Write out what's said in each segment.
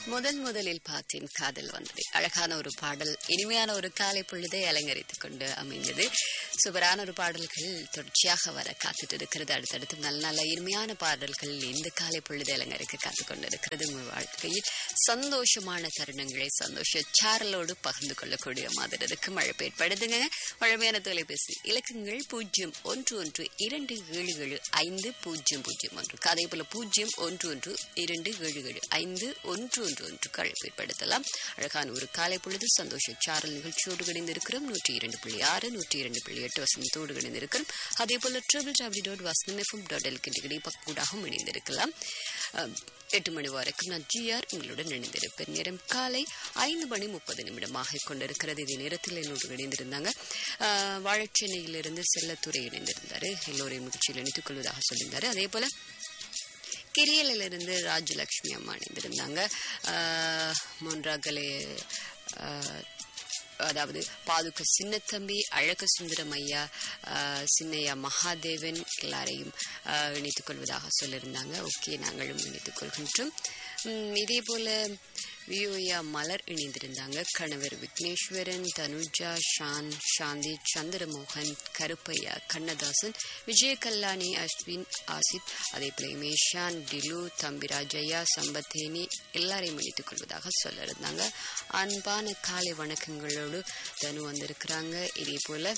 முதல் முதலில் பார்த்தேன் காதல் வந்தது அழகான ஒரு பாடல் இனிமையான ஒரு காலை பொழுதை அலங்கரித்துக் கொண்டு அமைந்தது சூப்பரான ஒரு பாடல்கள் தொடர்ச்சியாக வர காத்துட்டு இருக்கிறது அடுத்தடுத்து நல்ல நல்ல இனிமையான பாடல்கள் இந்த காலை பொழுதை அலங்கரிக்க காத்து கொண்டிருக்கிறது உங்கள் வாழ்க்கையில் சந்தோஷமான தருணங்களை சந்தோஷ சாரலோடு பகிர்ந்து கொள்ளக்கூடிய மாதிரி இருக்கு மழை ஏற்படுதுங்க வழமையான தொலைபேசி இலக்கங்கள் பூஜ்ஜியம் ஒன்று ஒன்று இரண்டு ஏழு ஏழு ஐந்து பூஜ்ஜியம் பூஜ்ஜியம் ஒன்று அதே போல பூஜ்ஜியம் ஒன்று ஒன்று இரண்டு ஏழு ஏழு ஐந்து ஒன்று ஒன்று ஒன்றுக்கு அழைப்பு ஏற்படுத்தலாம் அழகான ஒரு காலை பொழுது சந்தோஷ சாரல் நிகழ்ச்சியோடு இணைந்திருக்கிறோம் நூற்றி இரண்டு புள்ளி ஆறு நூற்றி இரண்டு புள்ளி எட்டு வசந்தத்தோடு இணைந்திருக்கிறோம் அதே போல ட்ரிபிள் டபிள்யூ டாட் வசனம் எஃப்எம் டாட் எல்கின்ற பக்கூடாகவும் இணைந்திருக்கலாம் அஹ், எட்டு மணி வரைக்கும் நான் ஜிஆர் உங்களுடன் இணைந்திருப்பேன் நேரம் காலை ஐந்து மணி முப்பது நிமிடமாக கொண்டிருக்கிறது இதே நேரத்தில் என்னோடு இணைந்திருந்தாங்க அஹ், வாழைச்சென்னையிலிருந்து செல்லத்துறை இணைந்திருந்தாரு எல்லோரையும் நிகழ்ச்சியில் இணைத்துக் கொள்வதாக சொல்லியிருந்தாரு அதே போல கிரியலிலிருந்து ராஜலக்ஷ்மி அம்மா இணைந்திருந்தாங்க ஆஹ், மொன்றாகலே ஆஹ், அதாவது பாதுக்க சின்னத்தம்பி அழகு சுந்தரம் ஐயா ஆஹ், சின்னையா மகாதேவன் எல்லாரையும் ஆஹ், இணைத்துக் கொள்வதாக சொல்லியிருந்தாங்க ஓகே நாங்களும் இணைத்துக் கொள்கின்றோம் உம், இதே போல வியோயா மலர் இணைந்திருந்தாங்க கணவர் விக்னேஸ்வரன் தனுஜா ஷான் சாந்தி சந்திரமோகன் கருப்பையா கண்ணதாசன் விஜய கல்லாணி அஸ்வின் ஆசித் அதே போல இமேஷான் டிலு தம்பிராஜையா சம்பத்தேனி எல்லாரையும் இணைத்துக் கொள்வதாக சொல்லியிருந்தாங்க அன்பான காலை வணக்கங்களோடு தனு வந்திருக்கிறாங்க இதே போல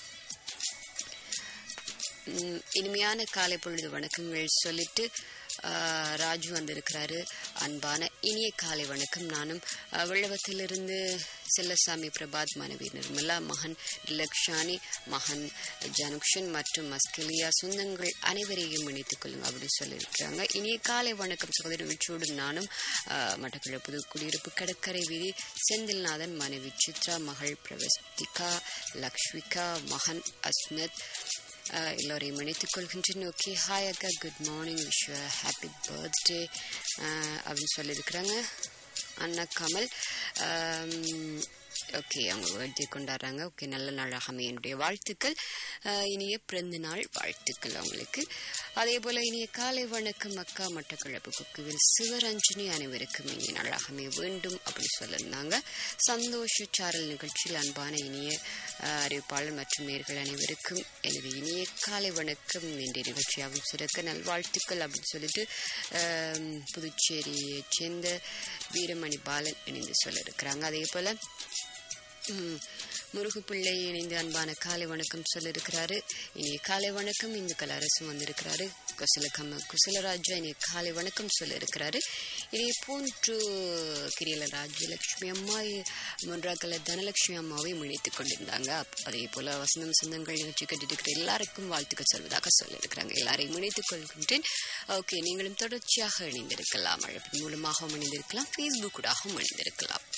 ம், இனிமையான காலை பொழுது வணக்கங்கள் சொல்லிட்டு ஆ, ராஜு வந்திருக்கிறாரு அன்பான இனிய காலை வணக்கம் நானும் ஆ, வெள்ளவத்திலிருந்து செல்லசாமி பிரபாத் மனைவி நிர்மலா மகன் லக்ஷானி மகன் ஜனுக்ஷன் மற்றும் மஸ்கலியா சொந்தங்கள் அனைவரையும் இணைத்துக் கொள்ளுங்க அப்படின்னு சொல்லியிருக்கிறாங்க இனிய காலை வணக்கம் சகோதரி வீச்சோடு நானும் ஆ, மட்டக்களப்பு புது குடியிருப்பு கடற்கரை வீதி செந்தில்நாதன் மனைவி சித்ரா மகள் பிரவஸ்திகா லக்ஷ்விகா மகன் அஸ்னத் ஆஹ் எல்லோரையும் இணைத்துக் கொள்கின்றேன் ஓகே ஹாய் அக்கா good morning wish happy birthday அப்படின்னு சொல்லியிருக்கிறாங்க அண்ணா கமல் ஓகே அவங்க பர்த்டே கொண்டாடுறாங்க ஓகே நல்ல நாளாக அமைய என்னுடைய வாழ்த்துக்கள் ஆஹ் இனிய பிறந்த நாள் வாழ்த்துக்கள் அவங்களுக்கு அதே போல இனிய காலை வணக்கம் அக்கா மட்டக்களப்பு குக்குவில் சிவரஞ்சனி அனைவருக்கும் இனிய நாளாக அமைய வேண்டும் அப்படின்னு சொல்லியிருந்தாங்க சந்தோஷ சாரல் நிகழ்ச்சியில் அன்பான இனிய ஆஹ், அறிவிப்பாளர் மற்றும் நேர்கள் அனைவருக்கும் எனது இனிய காலை வணக்கம் என்ற நிகழ்ச்சியாகவும் சிறக்க நல்வாழ்த்துக்கள் அப்படின்னு சொல்லிட்டு ஆம், புதுச்சேரியைச் சேர்ந்த வீரமணி பாலன் இணைந்து சொல்லியிருக்கிறாங்க அதே போல ம், முருகுப்பிள்ளை இணைந்து அன்பான காலை வணக்கம் சொல்லியிருக்கிறாரு இனிய காலை வணக்கம் இந்துக்கள் அரசும் வந்திருக்கிறாரு குசலக்கம்ம குசலராஜா இனிய காலை வணக்கம் சொல்லியிருக்கிறாரு இதே போன்று கிரியல ராஜலட்சுமி அம்மா முன்றாக்கல தனலட்சுமி அம்மாவையும் இணைத்துக் கொண்டிருந்தாங்க அப்- அதே போல வசந்தம் சொந்தங்கள் நிகழ்ச்சி கேட்டுட்டு இருக்கிற எல்லாருக்கும் வாழ்த்துக்கள் சொல்வதாக சொல்லியிருக்கிறாங்க எல்லாரையும் இணைத்துக் கொள்கின்றேன் ஓகே நீங்களும் தொடர்ச்சியாக இணைந்திருக்கலாம் அழைப்பின் மூலமாகவும் இணைந்திருக்கலாம் ஃபேஸ்புக் கூடாகவும் இணைந்திருக்கலாம்